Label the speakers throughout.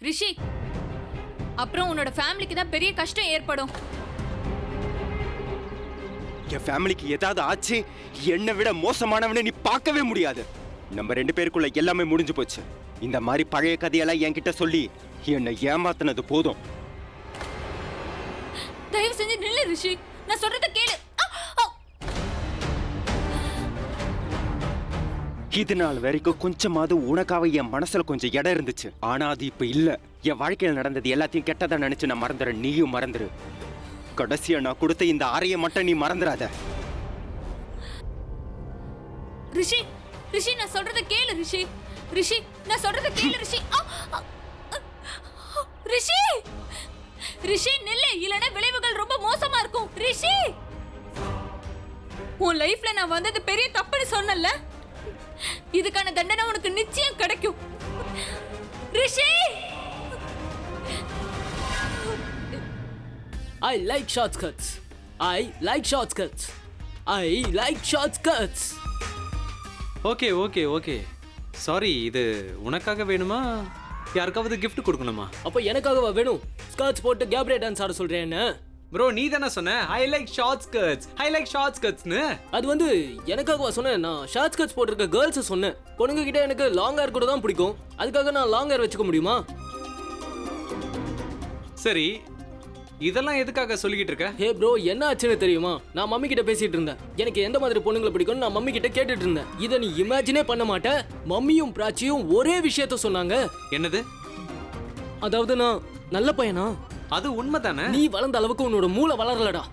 Speaker 1: ரிஷி அப்புறம் உன்னோட ஃபேமிலிக்கு தான் பெரிய கஷ்டம் ஏற்படும்
Speaker 2: என் ஃபேமிலிக்கு ஏதாவது ஆச்சு என்னை விட மோசமானவனை நீ பார்க்கவே முடியாது நம்ம ரெண்டு பேருக்குள்ள எல்லாமே முடிஞ்சு போச்சு இந்த மாதிரி பழைய கதையெல்லாம் என்கிட்ட சொல்லி என்னை ஏமாத்துனது போதும்
Speaker 1: தயவு செஞ்சு நில்லு ரிஷி நான் சொல்றத கேளு ஆ, ஆ.
Speaker 2: இது நாள் வரைக்கும் கொஞ்சமாவது உனக்காக என் மனசுல கொஞ்சம் இடம் இருந்துச்சு ஆனா அது இப்ப இல்ல என் வாழ்க்கையில் நடந்தது எல்லாத்தையும் கெட்டதா நினைச்சு நான் மறந்துறேன் நீயும் மறந்துரு கடைசியா நான் கொடுத்த இந்த அறையை மட்டும் நீ மறந்துடாத
Speaker 1: ரிஷி ரிஷி நான் சொல்றத கேளு ரிஷி ரிஷி நான் சொல்றத கேளு ரிஷி ஆ, ஆ, ஆ. ரிஷி ரிஷி நில்லு இல்லனா விளைவுகள் ரொம்ப மோசமா இருக்கும் ரிஷி உன் லைஃப்ல நான் வந்தது பெரிய தப்புன்னு சொன்னல இதுக்கான தண்டனை உனக்கு நிச்சயம் கிடைக்கும் Rishi
Speaker 3: I like shortcuts. I like shortcuts. I like shortcuts.
Speaker 4: Okay okay okay sorry இது உனக்காக வேணுமா யாருக்காவது gift கொடுக்கணுமா
Speaker 3: அப்போ எனக்காகவா வேணும் ஸ்கர்ட்ஸ் போட்டு கேப்ரே டான்ஸ் ஆட சொல்றேன் என்ன
Speaker 4: ப்ரோ நீ தானே சொன்ன I like short skirts I like short ஸ்கர்ட்ஸ்னு
Speaker 3: அது வந்து எனக்காகவா சொன்னேன் நான் ஷார்ட் ஸ்கர்ட்ஸ் போட்டிருக்க கேர்ள்ஸ் சொன்னேன் பொண்ணுங்க கிட்ட எனக்கு லாங் ஹேர் கூட தான் பிடிக்கும் அதுக்காக நான் லாங் ஹேர் வச்சுக்க முடியுமா
Speaker 4: சரி இதெல்லாம் எதுக்காக சொல்லிக்கிட்டு இருக்க
Speaker 3: ஹே ப்ரோ என்ன ஆச்சுன்னு தெரியுமா நான் மம்மி கிட்ட பேசிட்டு இருந்தேன் எனக்கு எந்த மாதிரி பொண்ணுங்களை பிடிக்கும்னு நான் மம்மி கிட்ட கேட்டுட்டு இருந்தேன் இதை நீ இமேஜினே பண்ண மாட்ட மம்மியும் பிராச்சியும் ஒரே விஷயத்த சொன்னாங்க
Speaker 4: என்னது
Speaker 3: அதாவது நான் நல்ல பையனா
Speaker 4: அது உண்மைதானே
Speaker 3: நீ வளர்ந்த அளவுக்கு உன்னோட மூளை வளரலடா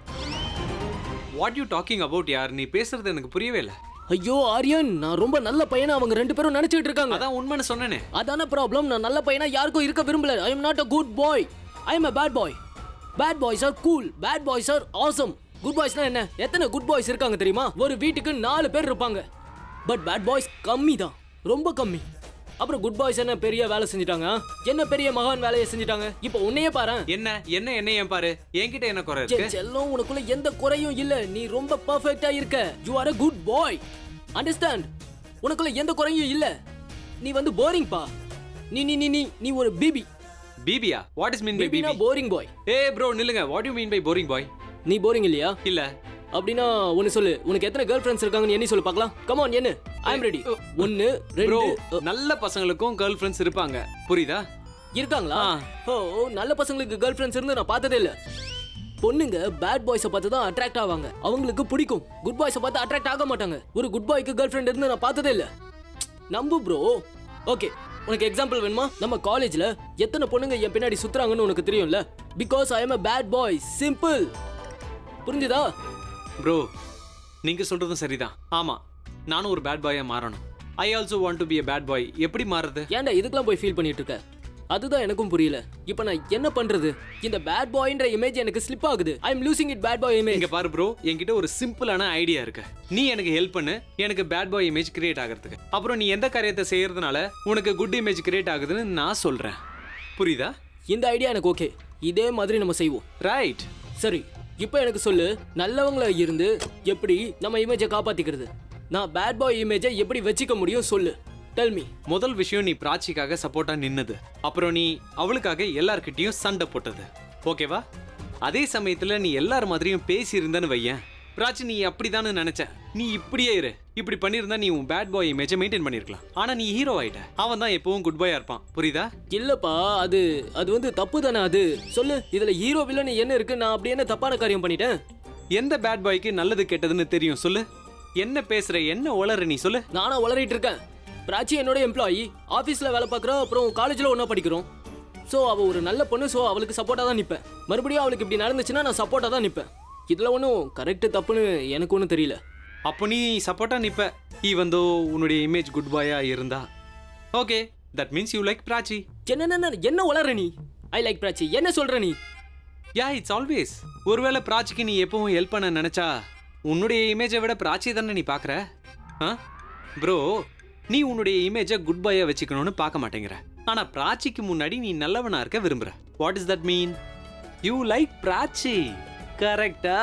Speaker 4: வாட் யூ டாக்கிங் அபவுட் யார் நீ பேசுறது எனக்கு புரியவே இல்லை
Speaker 3: ஐயோ ஆரியன் நான் ரொம்ப நல்ல பையனா அவங்க ரெண்டு பேரும் நினைச்சிட்டு இருக்காங்க
Speaker 4: அதான் உண்மைன்னு சொன்னேனே
Speaker 3: அதான ப்ராப்ளம் நான் நல்ல பையனா யாருக்கும் இருக்க விரும்பல I am not a good boy I am a bad boy bad boys are cool bad boys are awesome good பாய்ஸ்னா என்ன எத்தனை குட் பாய்ஸ் இருக்காங்க தெரியுமா ஒரு வீட்டுக்கு நாலு பேர் இருப்பாங்க பட் பேட் பாய்ஸ் கம்மி தான் ரொம்ப கம்மி அப்புறம் குட் பாய்ஸ் என்ன பெரிய வேலை செஞ்சுட்டாங்க ஆ? என்ன பெரிய மகான் வேலையை செஞ்சுட்டாங்க இப்போ உன்னையே பாரு
Speaker 4: என்ன என்ன என்ன ஏன் பாரு என்கிட்ட என்ன குறை இருக்கு
Speaker 3: செல்லம் உனக்குள்ள எந்த குறையும் இல்ல நீ ரொம்ப பெர்ஃபெக்ட்டா இருக்க you are a good boy understand உனக்குள்ள எந்த குறையும் இல்ல நீ வந்து போரிங் பா நீ நீ நீ நீ நீ ஒரு பிபி
Speaker 4: பிபியா வாட் இஸ் மீன் பை
Speaker 3: பிபினா
Speaker 4: பிபி
Speaker 3: போரிங் பாய்
Speaker 4: ஏ ப்ரோ நில்லுங்க what you mean by boring boy
Speaker 3: நீ போரிங் இல்லையா
Speaker 4: இல்ல
Speaker 3: அப்படின்னா ஒன்னு சொல்லு உனக்கு எத்தனை கேர்ள் ஃப்ரெண்ட்ஸ் இருக்காங்கன்னு எண்ணி சொல்லு பார்க்கலாம் கம் ஆன் என்ன ஐ அம் ரெடி ஒன்னு
Speaker 4: ப்ரோ
Speaker 3: ரெண்டு
Speaker 4: நல்ல பசங்களுக்கும் கேர்ள் ஃப்ரெண்ட்ஸ் இருப்பாங்க புரியுதா
Speaker 3: இருக்காங்களா
Speaker 4: ஆ.
Speaker 3: ஓ நல்ல பசங்களுக்கு கேர்ள் ஃப்ரெண்ட்ஸ் இருந்து நான் பார்த்ததே இல்ல பொண்ணுங்க பேட் பாய்ஸை பார்த்து தான் அட்ராக்ட் ஆவாங்க அவங்களுக்கு பிடிக்கும் குட் பாய்ஸை பார்த்து அட்ராக்ட் ஆக மாட்டாங்க ஒரு குட் பாய்க்கு கேர்ள் ஃப்ரெண்ட் இருந்து நான் பார்த்ததே இல்ல நம்பு ப்ரோ ஓகே உனக்கு எக்ஸாம்பிள் வேணுமா நம்ம காலேஜ்ல எத்தனை பொண்ணுங்க என் பின்னாடி சுத்துறாங்கன்னு உனக்கு தெரியும்ல because I am a bad boy simple புரிஞ்சுதா
Speaker 4: ப்ரோ நீங்க சொல்றதும் சரிதான் ஆமா நானும் ஒரு பேட் பாயா மாறணும் I also want to be a bad boy எப்படி மாறுறது
Speaker 3: ஏன்டா இதுக்கெல்லாம் போய் ஃபீல் பண்ணிட்டு இருக்க அதுதான் எனக்கும் புரியல இப்போ நான் என்ன பண்றது இந்த பேட் பாய்ன்ற இமேஜ் எனக்கு ஸ்லிப் ஆகுது I am losing it bad boy image
Speaker 4: இங்க பாரு ப்ரோ என்கிட்ட ஒரு சிம்பிளான ஐடியா இருக்கு நீ எனக்கு ஹெல்ப் பண்ணு எனக்கு பேட் பாய் இமேஜ் கிரியேட் ஆகிறதுக்கு அப்புறம் நீ எந்த காரியத்தை செய்யறதுனால உனக்கு குட் இமேஜ் கிரியேட் ஆகுதுன்னு நான் சொல்றேன் புரியுதா
Speaker 3: இந்த ஐடியா எனக்கு ஓகே இதே மாதிரி நம்ம செய்வோம்
Speaker 4: ரைட்
Speaker 3: சரி இப்போ எனக்கு சொல்லு நல்லவங்கள இருந்து எப்படி நம்ம இமேஜை காப்பாத்திக்கிறது நான் பேட் பாய் இமேஜை எப்படி வச்சுக்க முடியும் சொல்லு டெல் மீ
Speaker 4: முதல் விஷயம் நீ பிராச்சிக்காக சப்போர்ட்டா நின்னது அப்புறம் நீ அவளுக்காக எல்லார்கிட்டயும் சண்டை போட்டது ஓகேவா அதே சமயத்துல நீ எல்லார் மாதிரியும் பேசி இருந்தன்னு வையேன் பிராச்சி நீ அப்படிதான்னு நினைச்ச நீ இப்படியே இரு இப்படி பண்ணியிருந்தா நீ உன் பேட் பாய் இமேஜை மெயின்டைன் பண்ணிருக்கலாம் ஆனா நீ ஹீரோ ஆயிட்ட அவன் தான் எப்பவும் குட் பாயா இருப்பான் புரியுதா
Speaker 3: இல்லப்பா அது அது வந்து தப்பு தானே அது சொல்லு இதுல ஹீரோ வில்லன் என்ன இருக்கு நான் அப்படி என்ன தப்பான காரியம் பண்ணிட்டேன்
Speaker 4: எந்த பேட் பாய்க்கு நல்லது கெட்டதுன்னு தெரியும் சொல்லு என்ன பேசுற என்ன உளற நீ சொல்லு
Speaker 3: நானா வளரிட்டு இருக்கேன் பிராச்சி என்னோட எம்ப்ளாயி ஆஃபீஸில் வேலை பார்க்குறோம் அப்புறம் காலேஜில் ஒன்றா படிக்கிறோம் ஸோ அவள் ஒரு நல்ல பொண்ணு ஸோ அவளுக்கு சப்போர்ட்டாக தான் நிற்பேன் மறுபடியும் அவளுக்கு இப்படி நடந்துச்சுன்னா நான் சப்போர்ட்டாக தான் நிற்பேன் இதில் ஒன்றும் கரெக்டு தப்புன்னு எனக்கு ஒன்றும் தெரியல
Speaker 4: அப்போ நீ சப்போர்ட்டா நிப்ப ஈவந்தோ உன்னுடைய இமேஜ் குட் பாயா இருந்தா okay that means you like Prachi
Speaker 3: என்ன என்ன வளர நீ ஐ லைக் பிராச்சி என்ன சொல்ற நீ
Speaker 4: யா இட்ஸ் ஆல்வேஸ் ஒருவேளை பிராச்சிக்கு நீ எப்பவும் ஹெல்ப் பண்ண நினைச்சா உன்னுடைய இமேஜை விட பிராச்சி தானே நீ பார்க்குற ஆ ப்ரோ நீ உன்னுடைய இமேஜை குட் பாயா வச்சுக்கணும்னு பார்க்க மாட்டேங்கிற ஆனா பிராச்சிக்கு முன்னாடி நீ நல்லவனா இருக்க விரும்புற what is that mean you like Prachi கரெக்டா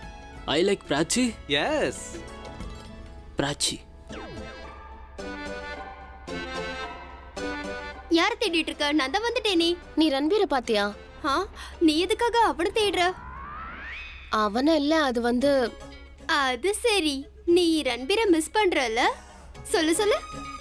Speaker 3: ஐ லைக் பிராச்சி
Speaker 4: எஸ்
Speaker 3: பிராச்சி
Speaker 5: யார தேடிட்டு இருக்க நான் தான் வந்துட்டேனே
Speaker 6: நீ ரன்பீரை பாத்தியா
Speaker 5: ஆ நீ எதுக்காக அவனை தேடுற
Speaker 6: அவன இல்ல அது வந்து
Speaker 5: அது சரி நீ ரன்பீரை மிஸ் பண்றல சொல்லு சொல்லு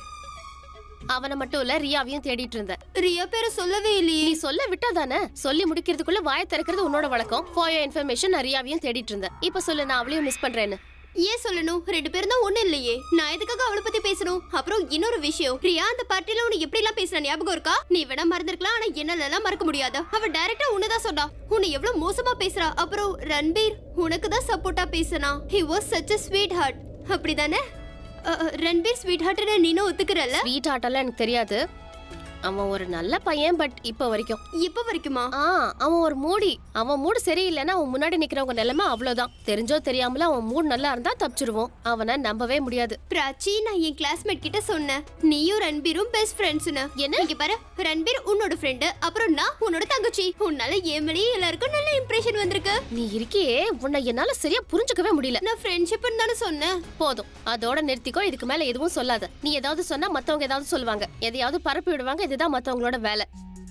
Speaker 6: அவனை மட்டும் இல்ல ரியாவையும் தேடிட்டு இருந்த
Speaker 5: ரியா பேரை சொல்லவே இல்லையே
Speaker 6: நீ சொல்ல விட்டா தானே சொல்லி முடிக்கிறதுக்குள்ள வாயை திறக்கிறது உன்னோட வழக்கம் ஃபார் யோர் இன்ஃபர்மேஷன் நான் ரியாவையும் தேடிட்டு இருந்தேன் இப்ப சொல்லு நான் அவளையும் மிஸ் பண்றேன்னு
Speaker 5: ஏன் சொல்லணும் ரெண்டு பேரும் தான் ஒண்ணு இல்லையே நான் எதுக்காக அவளை பத்தி பேசணும் அப்புறம் இன்னொரு விஷயம் ரியா அந்த பார்ட்டில உனக்கு எப்படி எல்லாம் பேசின ஞாபகம் இருக்கா நீ வேணா மறந்துருக்கலாம் ஆனா என்னால எல்லாம் மறக்க முடியாது அவ டைரக்டா உன்னதான் சொன்னா உன்னை எவ்வளவு மோசமா பேசுறா அப்புறம் ரன்பீர் உனக்கு தான் சப்போர்ட்டா பேசினா he was such a sweet heart அப்படிதானே அ, அ, ரன்பீர் ஸ்வீட் ஹார்ட்னு நீனும் ஒத்துக்கிறல்ல
Speaker 6: ஸ்வீட் ஆட்டெல்லாம் எனக்கு தெரியாது அவன் ஒரு நல்ல பையன் பட் இப்ப வரைக்கும்
Speaker 5: இப்ப வரைக்குமா
Speaker 6: ஆ அவன் ஒரு மூடி அவன் மூடு சரியில்லைன்னா அவன் முன்னாடி நிக்கிறவங்க நிலைமை அவ்வளவுதான் தெரிஞ்சோ தெரியாமல அவன் மூடு நல்லா இருந்தா தப்பிச்சிருவோம் அவனை நம்பவே முடியாது
Speaker 5: பிராச்சி நான் என் கிளாஸ்மேட் கிட்ட சொன்னேன் நீயும் ரன்பீரும் பெஸ்ட் ஃப்ரெண்ட்ஸ்னு
Speaker 6: என்ன?
Speaker 5: இங்க பாரு ரன்பீர் உன்னோட ஃப்ரெண்டு அப்புறம் நான் உன்னோட தங்கச்சி உன்னால என் மேலேயே எல்லாருக்கும் நல்ல இம்ப்ரெஷன் வந்திருக்கு
Speaker 6: நீ இருக்கியே உன்னை என்னால சரியா புரிஞ்சுக்கவே முடியல
Speaker 5: நான் ஃப்ரெண்ட்ஷிப்னு தானே சொன்னேன்
Speaker 6: போதும் அதோட நிறுத்திக்கோ இதுக்கு மேல எதுவும் சொல்லாத நீ ஏதாவது சொன்னா மத்தவங்க ஏதாவது சொல்லுவாங்க எதையாவது பரப்பி விடுவாங்க இதுதான் மத்தவங்களோட வேலை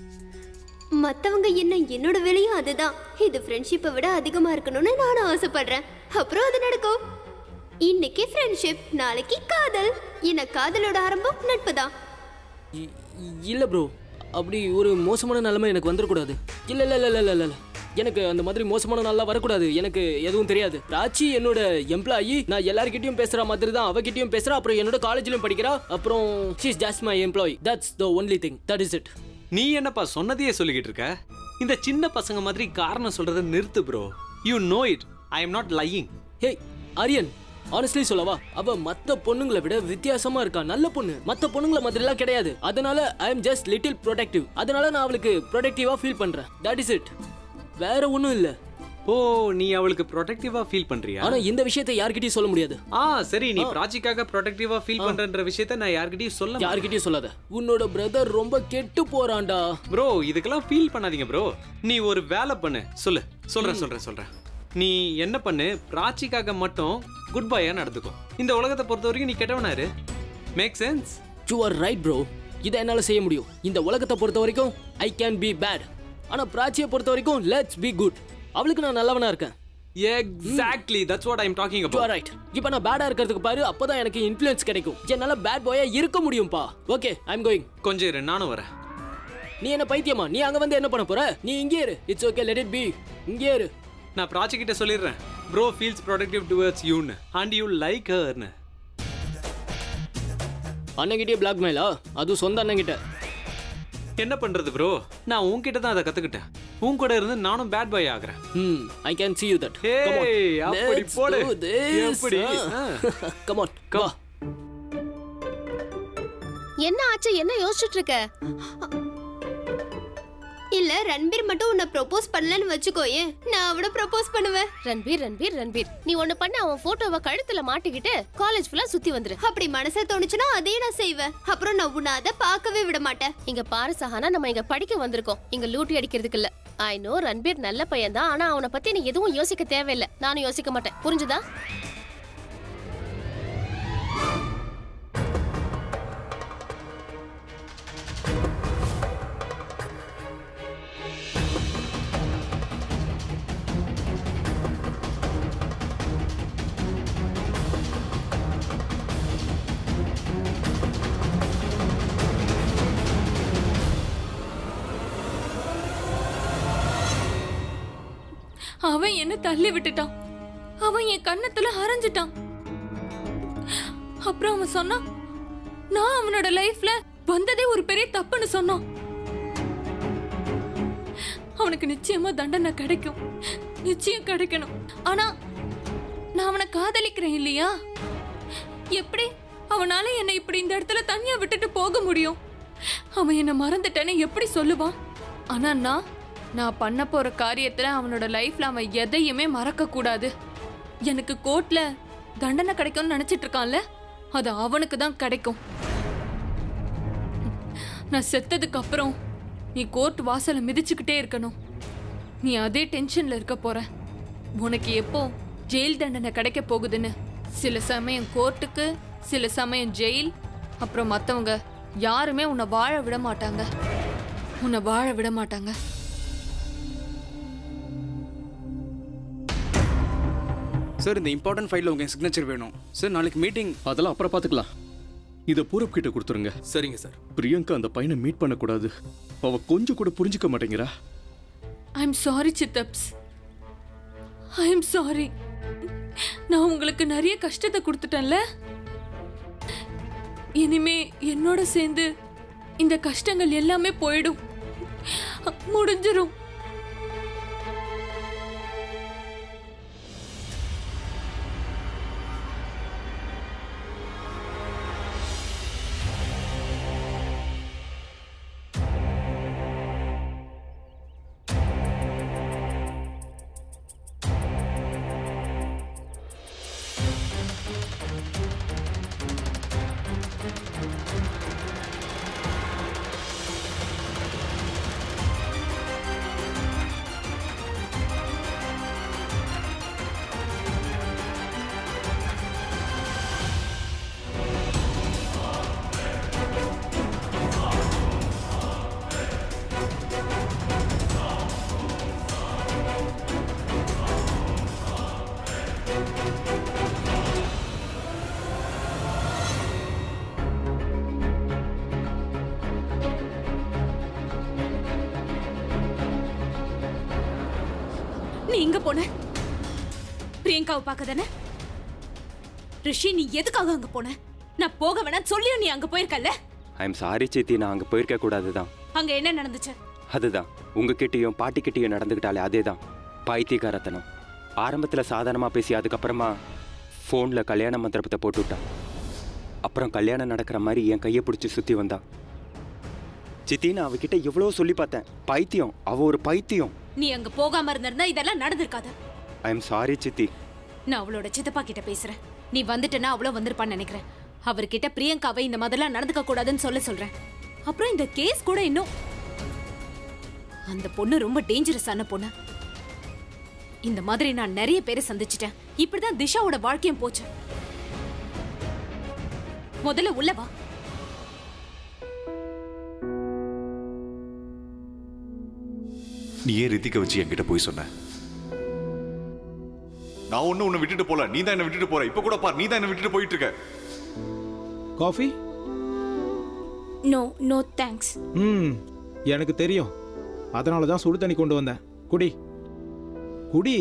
Speaker 5: மத்தவங்க என்ன என்னோட வேலையும் அதுதான் இது ஃப்ரெண்ட்ஷிப்பை விட அதிகமா இருக்கணும்னு நானும் ஆசைப்படுறேன் அப்புறம் அது நடக்கும் இன்னைக்கு ஃப்ரெண்ட்ஷிப் நாளைக்கு காதல் என்ன காதலோட ஆரம்பம் நட்பு தான்
Speaker 3: இ- இல்ல ப்ரோ அப்படி ஒரு மோசமான நிலைமை எனக்கு வந்துடக்கூடாது இல்ல இல்ல இல்ல இல்ல இல்ல இல்ல எனக்கு அந்த மாதிரி மோசமான நாளா வரக்கூடாது எனக்கு எதுவும் தெரியாது ராச்சி என்னோட எம்ப்ளாயி நான் எல்லார்கிட்டயும் பேசுற மாதிரி தான் அவகிட்டயும் பேசுறா அப்புறம் என்னோட காலேஜ்லயும் படிக்கிறா அப்புறம் she's just my employee that's the only thing that is it
Speaker 4: நீ என்னப்பா சொன்னதையே சொல்லிக்கிட்டு இருக்க இந்த சின்ன பசங்க மாதிரி காரணம் சொல்றதை நிறுத்து bro you know it I am not lying
Speaker 3: hey Aryan honestly சொல்லவா அவ மத்த பொண்ணுங்களை விட வித்தியாசமா இருக்கா நல்ல பொண்ணு மத்த பொண்ணுங்கள மாதிரிலாம் கிடையாது அதனால I am just little protective அதனால நான் அவளுக்கு ப்ரொடெக்டிவா ஃபீல் பண்றேன் தட் இஸ் இட் வேற ஒண்ணும் இல்ல
Speaker 4: ஓ நீ அவளுக்கு ப்ரொடெக்டிவா ஃபீல் பண்றியா
Speaker 3: ஆனா இந்த விஷயத்தை யார்கிட்டயும் சொல்ல முடியாது
Speaker 4: ஆ சரி நீ ப்ராஜெக்டாக ப்ரொடெக்டிவா ஃபீல் பண்றன்ற விஷயத்த நான் யார்கிட்டயும் சொல்ல மாட்டேன்.
Speaker 3: யார்கிட்டயும் சொல்லாத உன்னோட பிரதர் ரொம்ப கெட்டு போறான்டா
Speaker 4: ப்ரோ இதுக்கெல்லாம் ஃபீல் பண்ணாதீங்க ப்ரோ நீ ஒரு வேலை பண்ணு சொல்லு சொல்றேன் சொல்றேன் சொல்றேன் நீ என்ன பண்ணு பிராச்சிக்காக மட்டும் குட் பையா நடந்துக்கோ இந்த உலகத்தை பொறுத்த வரைக்கும் நீ கெட்டவனாரு make sense
Speaker 3: you are right bro இதை என்னால செய்ய முடியும் இந்த உலகத்தை பொறுத்த வரைக்கும் ஐ கேன் பி பேட் ஆனா பிராச்சியை பொறுத்த வரைக்கும் லெட்ஸ் பி குட் அவளுக்கு நான் நல்லவனா இருக்கேன்
Speaker 4: exactly that's what I am talking
Speaker 3: you
Speaker 4: about
Speaker 3: are right இப்போ நான் பேடா இருக்கிறதுக்கு பாரு அப்பதான் எனக்கு இன்ஃப்ளூயன்ஸ் கிடைக்கும் என்னால பேட் பாயா இருக்க முடியும்பா ஓகே ஐ அம் கோயிங்
Speaker 4: கொஞ்சம் இரு நானும் வரேன்
Speaker 3: நீ என்ன பைத்தியமா நீ அங்க வந்து என்ன பண்ண போற நீ இங்கே இரு it's okay let it be இங்கே இரு
Speaker 4: நான் ப்ராஜெக்ட் கிட்ட சொல்லிடுறேன் ப்ரோ ஃபீல்ஸ் ப்ரொடக்டிவ் டுவர்ட்ஸ் யூன்னு அண்ட் யூ லைக் ஹர்னு
Speaker 3: அண்ணங்கிட்டே பிளாக்மெயிலா அதுவும் சொந்த அண்ணங்கிட்ட
Speaker 4: என்ன பண்றது ப்ரோ நான் உன்கிட்ட தான் அதை கத்துக்கிட்டேன் உன் கூட இருந்து நானும் பேட் பாய் ஆகுறேன்
Speaker 3: ம் I can see you that
Speaker 4: Hey, அப்படி போடு. எப்படி? ஆ.
Speaker 3: கம் ஆன் வா
Speaker 6: என்ன ஆச்சு என்ன யோசிச்சுட்டு இருக்க
Speaker 5: இல்ல ரன்பீர் மட்டும் உன்னை ப்ரொபோஸ் பண்ணலன்னு வச்சுக்கோயே நான் அவனை ப்ரொபோஸ் பண்ணுவேன்
Speaker 6: ரன்பீர் ரன்பீர் ரன்பீர் நீ ஒண்ணு பண்ண அவன் போட்டோவை கழுத்துல மாட்டிக்கிட்டு காலேஜ் ஃபுல்லா சுத்தி வந்துரு
Speaker 5: அப்படி மனசை தோணுச்சுன்னா அதையும் நான் செய்வேன் அப்புறம் நான் உன்னை அதை பார்க்கவே விட மாட்டேன்
Speaker 6: இங்க பாரு சஹானா நம்ம இங்க படிக்க வந்திருக்கோம் இங்க லூட்டி அடிக்கிறதுக்கு இல்ல ஐ நோ ரன்பீர் நல்ல பையன் தான் ஆனா அவனை பத்தி நீ எதுவும் யோசிக்க தேவையில்லை நானும் யோசிக்க மாட்டேன் புரிஞ்சுதா
Speaker 1: அவன் என்ன தள்ளி விட்டுட்டான் அவன் என் கன்னத்துல அரைஞ்சிட்டான் அப்புறம் அவன் சொன்னான் நான் அவனோட லைஃப்ல வந்ததே ஒரு பெரிய தப்புன்னு சொன்னான் அவனுக்கு நிச்சயமா தண்டனை கிடைக்கும் நிச்சயம் கிடைக்கணும் ஆனா நான் அவனை காதலிக்கிறேன் இல்லையா எப்படி அவனால என்னை இப்படி இந்த இடத்துல தனியா விட்டுட்டு போக முடியும் அவன் என்ன மறந்துட்டேன்னு எப்படி சொல்லுவான் ஆனா நான் நான் பண்ண போற காரியத்துல அவனோட லைஃப்ல அவன் எதையுமே மறக்க கூடாது எனக்கு கோர்ட்ல தண்டனை கிடைக்கும்னு நினைச்சிட்டு இருக்கான்ல அது அவனுக்கு தான் கிடைக்கும் நான் செத்ததுக்கு அப்புறம் நீ கோர்ட் வாசலை மிதிச்சுக்கிட்டே இருக்கணும் நீ அதே டென்ஷன்ல இருக்க போற உனக்கு எப்போ ஜெயில் தண்டனை கிடைக்க போகுதுன்னு சில சமயம் கோர்ட்டுக்கு சில சமயம் ஜெயில் அப்புறம் மத்தவங்க யாருமே உன்னை வாழ விட மாட்டாங்க உன்னை வாழ விட மாட்டாங்க
Speaker 7: சார் இந்த இம்பார்ட்டன்ட் ஃபைலில் உங்கள் சிக்னேச்சர் வேணும் சார் நாளைக்கு மீட்டிங்
Speaker 8: அதெல்லாம் அப்புறம் பார்த்துக்கலாம் இதை பூரப் கிட்ட கொடுத்துருங்க
Speaker 7: சரிங்க சார்
Speaker 8: பிரியங்கா அந்த பையனை மீட் பண்ணக்கூடாது அவ கொஞ்சம் கூட புரிஞ்சுக்க மாட்டேங்கிறா
Speaker 1: ஐ எம் சாரி சித்தப்ஸ் ஐ எம் சாரி நான் உங்களுக்கு நிறைய கஷ்டத்தை கொடுத்துட்டேன்ல இனிமே என்னோட சேர்ந்து இந்த கஷ்டங்கள் எல்லாமே போயிடும் முடிஞ்சிரும்
Speaker 9: நீ எங்க போன பிரியங்காவை பார்க்க தானே ரிஷி நீ எதுக்காக அங்க போன நான் போக வேணாம் சொல்லியும் நீ அங்க போயிருக்கல்ல
Speaker 2: ஐ எம் சாரி சித்தி நான் அங்கே போயிருக்க கூடாது தான்
Speaker 9: அங்க என்ன நடந்துச்சு
Speaker 2: அதுதான் உங்ககிட்டயும் பாட்டிக்கிட்டயும் நடந்துக்கிட்டாலே அதே தான் பைத்தியக்காரத்தனம் ஆரம்பத்தில் சாதாரணமாக பேசி அதுக்கப்புறமா ஃபோனில் கல்யாண மந்திரத்தை போட்டு விட்டான் அப்புறம் கல்யாணம் நடக்கிற மாதிரி என் கையை பிடிச்சி சுற்றி வந்தான் சித்தி நான் அவகிட்ட எவ்வளோ சொல்லி பார்த்தேன் பைத்தியம் அவ ஒரு பைத்தியம்
Speaker 9: நீ அங்க போகாம இருந்திருந்தா இதெல்லாம் நடந்திருக்காது
Speaker 2: ஐ எம் சாரி சித்தி
Speaker 9: நான் அவளோட சித்தப்பா கிட்ட பேசுறேன் நீ வந்துட்டனா அவ்வளவு வந்திருப்பான்னு நினைக்கிறேன் அவர்கிட்ட பிரியங்காவை இந்த மாதிரிலாம் நடந்துக்க கூடாதுன்னு சொல்ல சொல்றேன் அப்புறம் இந்த கேஸ் கூட இன்னும் அந்த பொண்ணு ரொம்ப டேஞ்சரஸான பொண்ணு இந்த மாதிரி நான் நிறைய பேரை சந்திச்சிட்டேன் இப்படிதான் திஷாவோட வாழ்க்கையும் போச்சு முதல்ல உள்ள வா
Speaker 10: நீ ஏன் ரித்திகை வச்சு என்கிட்ட போய் சொன்ன நான் ஒன்னும் உன்னை விட்டுட்டு போல நீ தான் என்ன விட்டுட்டு போற இப்ப கூட பார் நீ தான் என்ன விட்டுட்டு போயிட்டு இருக்க
Speaker 11: காஃபி
Speaker 12: நோ நோ தேங்க்ஸ்
Speaker 11: ம் எனக்கு தெரியும் அதனால தான் சுடு தண்ணி கொண்டு வந்தேன் குடி குடி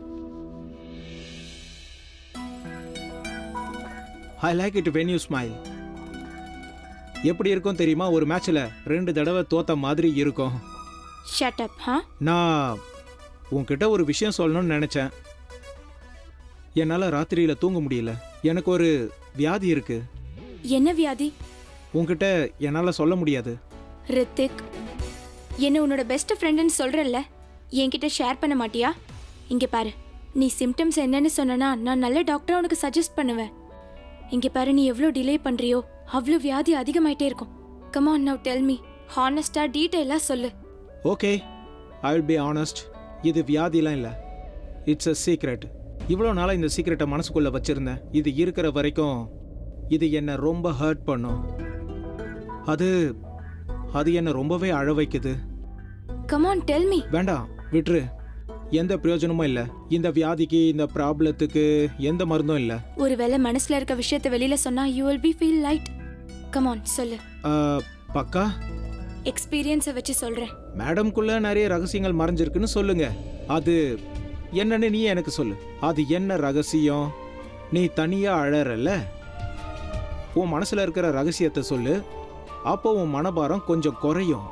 Speaker 11: I like it when you smile எப்படி இருக்கும் தெரியுமா ஒரு மேட்ச்ல ரெண்டு தடவை தோத்த மாதிரி இருக்கும்
Speaker 12: ஷட் அப் ஹா
Speaker 11: நான் உன்கிட்ட ஒரு விஷயம் சொல்லணும்னு நினைச்சேன் என்னால் ராத்திரியில் தூங்க முடியல எனக்கு ஒரு வியாதி இருக்கு
Speaker 12: என்ன வியாதி
Speaker 11: உன்கிட்ட என்னால் சொல்ல முடியாது
Speaker 12: ரித்திக் என்ன உன்னோட பெஸ்ட் ஃப்ரெண்டுன்னு சொல்றல்ல என்கிட்ட ஷேர் பண்ண மாட்டியா இங்க பாரு நீ சிம்டம்ஸ் என்னன்னு சொன்னனா நான் நல்ல டாக்டரை உனக்கு சஜஸ்ட் பண்ணுவேன் இங்க பாரு நீ எவ்வளோ டிலே பண்றியோ அவ்வளோ வியாதி அதிகமாயிட்டே இருக்கும் கமான் நவ் டெல் மீ ஹானஸ்டா டீட்டெயிலாக சொல்லு
Speaker 11: okay I will be honest இது வியாதிலாம் இல்லை இட்ஸ் அ சீக்ரெட் இவ்வளோ நாளாக இந்த சீக்ரெட்டை மனசுக்குள்ளே வச்சுருந்தேன் இது இருக்கிற வரைக்கும் இது என்னை ரொம்ப ஹர்ட் பண்ணும் அது அது என்னை ரொம்பவே அழ வைக்குது
Speaker 12: கமான் டெல் மீ
Speaker 11: வேண்டாம் விட்டுரு எந்த பிரயோஜனமும் இல்லை இந்த வியாதிக்கு இந்த ப்ராப்ளத்துக்கு எந்த மருந்தும் இல்லை
Speaker 12: ஒருவேளை மனசுல இருக்க விஷயத்தை வெளியில சொன்னா you will be feel light come on சொல்லு
Speaker 11: பக்கா
Speaker 12: எக்ஸ்பீரியன்ஸை வச்சு சொல்றேன்
Speaker 11: மேடம்குள்ள நிறைய ரகசியங்கள் மறைஞ்சிருக்குன்னு சொல்லுங்க அது என்னன்னு நீ எனக்கு சொல்லு அது என்ன ரகசியம் நீ தனியா அழறல்ல உன் மனசுல இருக்கிற ரகசியத்தை சொல்லு அப்போ உன் மனபாரம் கொஞ்சம் குறையும்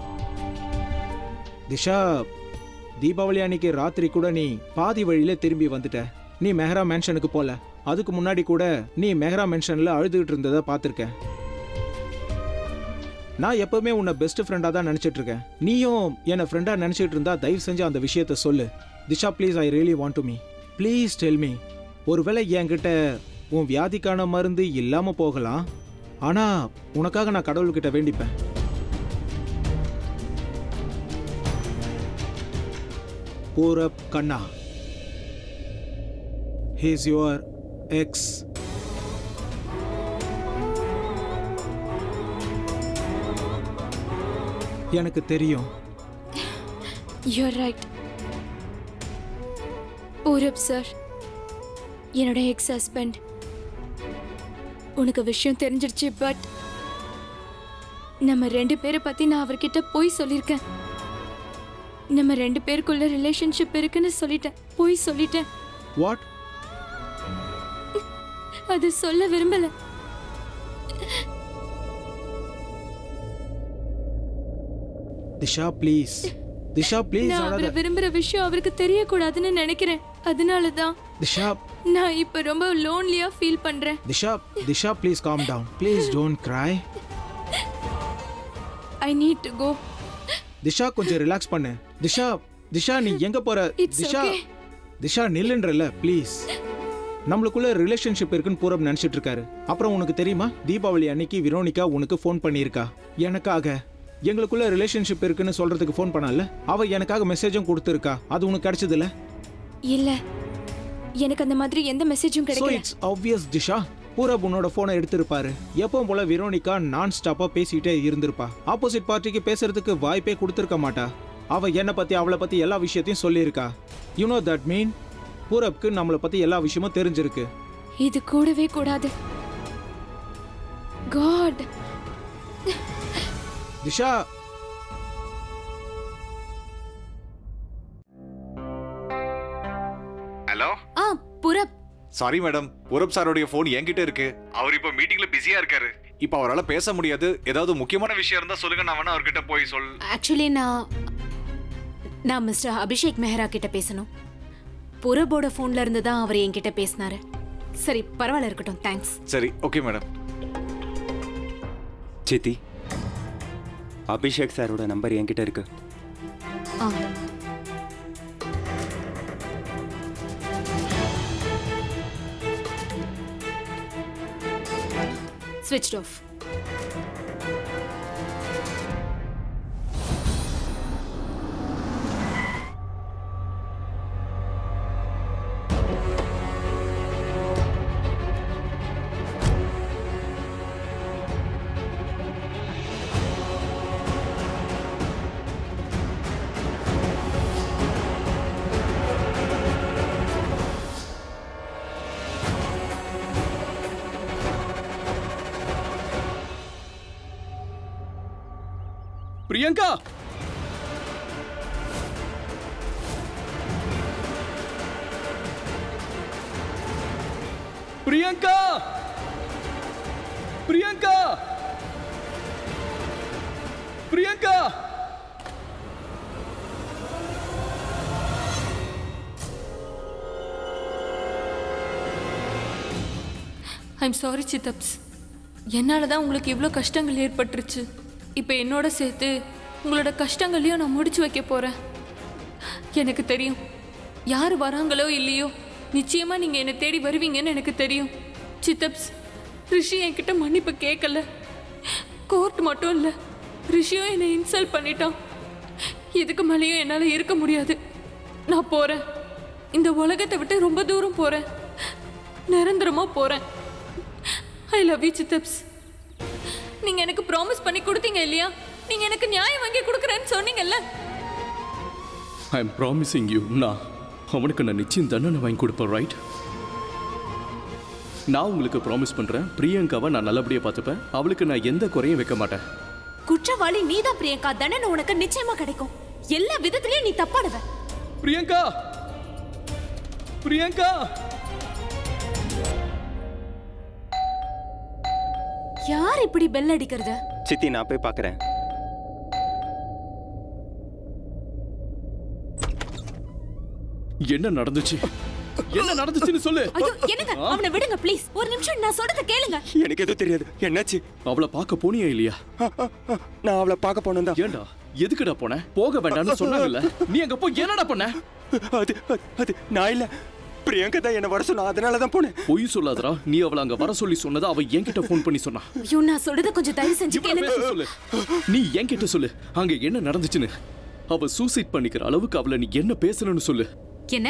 Speaker 11: திஷா தீபாவளி அன்னைக்கு ராத்திரி கூட நீ பாதி வழியில திரும்பி வந்துட்ட நீ மெஹரா மென்ஷனுக்கு போல அதுக்கு முன்னாடி கூட நீ மெஹரா மென்ஷன்ல அழுதுகிட்டு இருந்ததை பார்த்துருக்கேன் நான் எப்பவுமே உன்னை பெஸ்ட் ஃப்ரெண்டாக தான் நினச்சிட்டு இருக்கேன் நீயும் என்னை ஃப்ரெண்டாக நினச்சிட்டு இருந்தா தயவு செஞ்சு அந்த விஷயத்த சொல்லு Disha please I really want to me please tell me ஒருவேளை என்கிட்ட உன் வியாதிக்கான மருந்து இல்லாமல் போகலாம் ஆனால் உனக்காக நான் கடவுள்கிட்ட வேண்டிப்பேன் பூரப் கண்ணா ஹீஸ் யுவர் எக்ஸ் எனக்கு தெரியும்
Speaker 12: யூர் ரைட் பூரப் சார் என்னோட எக்ஸ் ஹஸ்பண்ட் உனக்கு விஷயம் தெரிஞ்சிடுச்சு பட் நம்ம ரெண்டு பேரை பத்தி நான் அவர்கிட்ட போய் சொல்லியிருக்கேன் நம்ம ரெண்டு பேருக்குள்ள ரிலேஷன்ஷிப் இருக்குன்னு சொல்லிட்டேன் போய் சொல்லிட்டேன்
Speaker 11: வாட்
Speaker 12: அது சொல்ல விரும்பல
Speaker 11: திஷா ப்ளீஸ் திஷா ப்ளீஸ்
Speaker 12: நான் அவரை
Speaker 11: அழாத
Speaker 12: விரும்புற விஷயம் அவருக்கு தெரியக்கூடாதுன்னு நினைக்கிறேன் அதனால தான்
Speaker 11: திஷா
Speaker 12: நான் இப்ப ரொம்ப லோன்லியா ஃபீல் பண்றேன்
Speaker 11: Disha Disha please calm down please don't cry
Speaker 12: I need to go
Speaker 11: Disha கொஞ்சம் ரிலாக்ஸ் பண்ணு திஷா திஷா நீ எங்க போற
Speaker 12: It's
Speaker 11: திஷா
Speaker 12: okay.
Speaker 11: திஷா நில்லுன்றல ப்ளீஸ் நம்மளுக்குள்ள ரிலேஷன்ஷிப் இருக்குன்னு பூரப் நினைச்சிட்டு இருக்காரு அப்புறம் உனக்கு தெரியுமா தீபாவளி அன்னைக்கு விரோனிகா உனக்கு ஃபோன் பண்ணியிருக்கா எனக்காக எங்களுக்குள்ள ரிலேஷன்ஷிப் இருக்குன்னு சொல்றதுக்கு ஃபோன் பண்ணல அவ எனக்காக மெசேஜும் கொடுத்துருக்கா அது உனக்கு கிடைச்சதுல
Speaker 12: இல்ல எனக்கு அந்த மாதிரி எந்த மெசேஜும்
Speaker 11: ஸோ
Speaker 12: கிடைக்கல
Speaker 11: இட்ஸ் ஆப்வியஸ் திஷா பூரப் உன்னோட ஃபோனை எடுத்திருப்பாரு எப்பவும் போல விரோனிகா நான் ஸ்டாப்பா பேசிட்டே இருந்திருப்பா ஆப்போசிட் பார்ட்டிக்கு பேசுறதுக்கு வாய்ப்பே கொடுத்துருக்க மாட்டா அவ என்னை பத்தி அவளை பத்தி எல்லா விஷயத்தையும் சொல்லியிருக்கா யூ நோ தட் மீன் பூரப்க்கு நம்மளை பத்தி எல்லா விஷயமும் தெரிஞ்சிருக்கு
Speaker 12: இது கூடவே கூடாது காட்
Speaker 11: திஷா
Speaker 10: ஹலோ
Speaker 1: ஆ புரப்
Speaker 10: சாரி மேடம் பூரப் சாரோடைய ஃபோன் என்கிட்ட இருக்கு அவர் இப்போ மீட்டிங்ல பிஸியா இருக்காரு இப்போ அவரால் பேச முடியாது ஏதாவது முக்கியமான விஷயம் இருந்தா சொல்லுங்க நான் வேணா அவர்கிட்ட போய் சொல்
Speaker 9: ஆக்சுவலி நான் நான் மிஸ்டர் அபிஷேக் மெஹ்ரா கிட்ட பேசணும் புரபோட ஃபோன்ல இருந்து தான் அவர் என்கிட்ட பேசினாரு சரி பரவாயில்ல இருக்கட்டும் தேங்க்ஸ்
Speaker 10: சரி ஓகே மேடம்
Speaker 2: சித்தி அபிஷேக் சாரோட நம்பர் என்கிட்ட இருக்கு
Speaker 9: ஆ ஸ்விட்ச் off
Speaker 8: Priyanka Priyanka Priyanka Priyanka
Speaker 1: I'm sorry சித்தப்ஸ் என்னால தான் உங்களுக்கு இவ்வளோ கஷ்டங்கள் ஏற்பட்டுருச்சு இப்போ என்னோட சேர்த்து உங்களோட கஷ்டங்களையும் நான் முடிச்சு வைக்க போகிறேன் எனக்கு தெரியும் யார் வராங்களோ இல்லையோ நிச்சயமாக நீங்கள் என்னை தேடி வருவீங்கன்னு எனக்கு தெரியும் சித்தப்ஸ் ரிஷி என்கிட்ட மன்னிப்பு கேட்கல கோர்ட் மட்டும் இல்லை ரிஷியும் என்னை இன்சல்ட் பண்ணிட்டான் இதுக்கு மேலேயும் என்னால் இருக்க முடியாது நான் போகிறேன் இந்த உலகத்தை விட்டு ரொம்ப தூரம் போகிறேன் நிரந்தரமாக போகிறேன் ஐ லவ் யூ சித்தப்ஸ் நீங்க எனக்கு ப்ராமிஸ் பண்ணி கொடுத்தீங்க இல்லையா நீங்க எனக்கு நியாயம் வாங்கி கொடுக்குறேன்னு சொன்னீங்கல்ல
Speaker 8: ஐ எம் ப்ராமிசிங் யூ நான் அவனுக்கு நான் நிச்சயம் தண்டனை வாங்கி கொடுப்பேன் ரைட் நான் உங்களுக்கு ப்ராமிஸ் பண்றேன் பிரியங்காவை நான் நல்லபடியா பார்த்துப்பேன் அவளுக்கு நான் எந்த குறையும் வைக்க மாட்டேன்
Speaker 9: குற்றவாளி நீதான் பிரியங்கா தண்டனை உனக்கு நிச்சயமா கிடைக்கும் எல்லா விதத்திலயும் நீ தப்பாடுவ
Speaker 8: பிரியங்கா பிரியங்கா
Speaker 9: யார் இப்படி பெல் அடிக்கிறது
Speaker 2: சித்தி நான் போய் பார்க்குறேன்
Speaker 8: என்ன நடந்துச்சு என்ன நடந்துச்சுன்னு சொல்லு
Speaker 9: ஐயோ என்னங்க அவனை விடுங்க ப்ளீஸ் ஒரு நிமிஷம் நான் சொல்றத கேளுங்க
Speaker 2: எனக்கு எதுவும் தெரியாது என்னாச்சு
Speaker 8: அவளை பார்க்க போனியா இல்லையா
Speaker 2: நான் அவளை பார்க்க போனேன் தான்
Speaker 8: ஏண்டா எதுக்குடா போன போக வேண்டாம்னு சொன்னாங்கல்ல நீ அங்க போய் என்னடா பண்ண
Speaker 2: அது அது- அது நான் இல்ல பிரியங்கா தான் என்ன வர சொன்னா அதனால தான் போனேன்
Speaker 8: பொய் சொல்லாதடா நீ அவளை அங்க வர சொல்லி சொன்னதை அவ என்கிட்ட ஃபோன் பண்ணி சொன்னா
Speaker 9: ஐயோ நான் சொல்றத கொஞ்சம் தயவு செஞ்சு
Speaker 8: இவ்வளவு
Speaker 9: கேளுங்க
Speaker 8: பேச சொல்லு நீ என்கிட்ட சொல்லு அங்க என்ன நடந்துச்சுன்னு அவ சூசைட் பண்ணிக்கிற அளவுக்கு அவளை நீ என்ன பேசணும்னு சொல்லு
Speaker 9: என்ன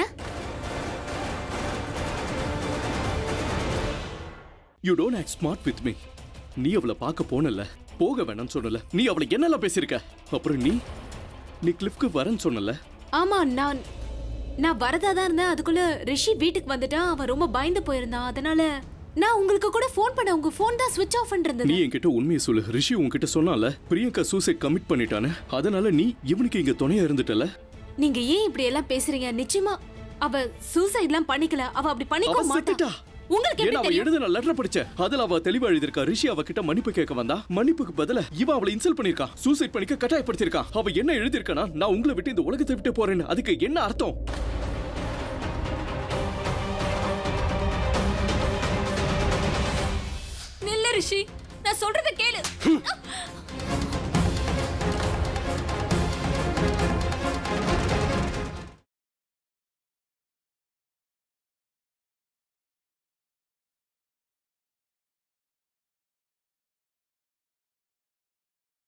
Speaker 8: you don't act smart with me நீ அவளை பார்க்க போனல போக வேணாம்னு சொன்னல நீ அவளை என்னெல்லாம் பேசியிருக்க அப்புறம் நீ நீ கிளிஃப்க்கு வரேன்னு சொன்னல
Speaker 9: ஆமா நான் நான் வரதா தான் இருந்தேன் அதுக்குள்ள ரிஷி வீட்டுக்கு வந்துட்டான் அவன் ரொம்ப பயந்து போயிருந்தான் அதனால நான் உங்களுக்கு கூட ஃபோன் பண்ண உங்க ஃபோன் தான் ஸ்விட்ச் ஆஃப் இருந்தது
Speaker 8: நீ என்கிட்ட உண்மையை சொல்லு ரிஷி உன்கிட்ட சொன்னால பிரியங்கா சூசைட் கமிட் பண்ணிட்டானே அதனால நீ இவனுக்கு இங்க துணையா இருந்துட்டல
Speaker 9: நீங்க ஏன் இப்படி எல்லாம் பேசுறீங்க நிச்சயமா அவ சூசைட்லாம் பண்ணிக்கல அவ அப்படி பண்ணிக்க
Speaker 8: அவ
Speaker 9: மாட்டா
Speaker 8: செத்துட்டா
Speaker 9: உங்களுக்கு
Speaker 8: ஏன்னா
Speaker 9: எப்படி
Speaker 8: அவ
Speaker 9: தெரியும்
Speaker 8: எழுதின லெட்டர் படிச்சேன் அதுல அவ தெளிவா எழுதிருக்கா ரிஷி அவ கிட்ட மன்னிப்பு கேட்க வந்தா மன்னிப்புக்கு பதிலா இவ அவளை இன்சல்ட் பண்ணிருக்கான் சூசைட் பண்ணிக்க கட்டாயப்படுத்திருக்கான் அவ என்ன எழுதிருக்கானா நான் உங்களை விட்டு இந்த உலகத்தை விட்டு போறேன்னு அதுக்கு என்ன அர்த்தம்
Speaker 1: நில்லு ரிஷி நான் சொல்றத கேளு